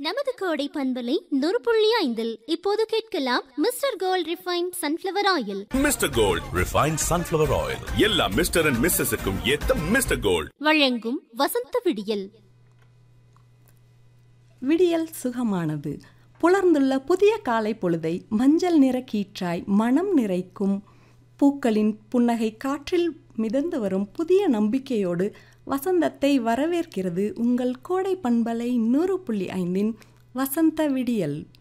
நமது கோடை பண்பலை நூறு புள்ளி ஐந்தில் இப்போது கேட்கலாம் mister gold refine sunflower oil mister gold refined sunflower oil எல்லா மிஸ்டர் அண்ட் மிஸ்ஸஸுக்கும் ஏத்த மிஸ்டர் கோல்ட் வழங்கும் வசந்த விடியல் விடியல் சுகமானது புலர்ந்துள்ள புதிய காலை பொழுதை மஞ்சள் நிற கீற்றாய் மனம் நிறைக்கும் பூக்களின் புன்னகை காற்றில் மிதந்து வரும் புதிய நம்பிக்கையோடு வசந்தத்தை வரவேற்கிறது உங்கள் கோடை பண்பலை நூறு புள்ளி ஐந்தின் வசந்த விடியல்